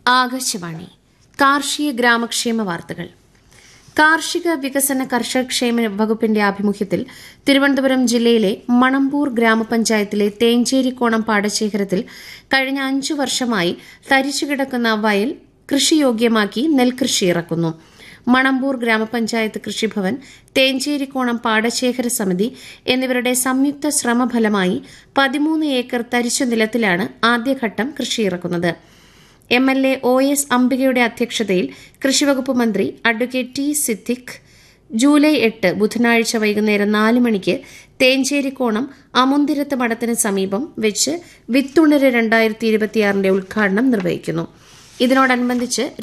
ആകാശവാണി കാർഷിക ഗ്രാമക്ഷേമ വാർത്തകൾ കാർഷിക വികസന കർഷകക്ഷേമ വകുപ്പിന്റെ ആഭിമുഖ്യത്തിൽ തിരുവനന്തപുരം ജില്ലയിലെ മണമ്പൂർ ഗ്രാമപഞ്ചായത്തിലെ തേഞ്ചേരിക്കോണം പാടശേഖരത്തിൽ കഴിഞ്ഞ അഞ്ചു വർഷമായി തരിച്ചുകിടക്കുന്ന വയൽ കൃഷിയോഗ്യമാക്കി നെൽകൃഷി ഇറക്കുന്നു മണമ്പൂർ ഗ്രാമപഞ്ചായത്ത് കൃഷിഭവൻ തേഞ്ചേരിക്കോണം പാടശേഖര സമിതി എന്നിവരുടെ സംയുക്ത ശ്രമഫലമായി പതിമൂന്ന് ഏക്കർ തരിശു നിലത്തിലാണ് ആദ്യഘട്ടം കൃഷിയിറക്കുന്നത് M L A O S അംബികയുടെ അധ്യക്ഷതയിൽ കൃഷിവകുപ്പ് മന്ത്രി അഡ്വക്കേറ്റ് ടി സിദ്ദിഖ് ജൂലൈ എട്ട് ബുധനാഴ്ച വൈകുന്നേരം നാല് മണിക്ക് തേഞ്ചേരിക്കോണം അമുന്തിരത്ത് മഠത്തിന് സമീപം വെച്ച് വിത്തുണര് രണ്ടായിരത്തി ഇരുപത്തിയാറിന്റെ ഉദ്ഘാടനം നിർവഹിക്കുന്നു ഇതിനോടനുബന്ധിച്ച്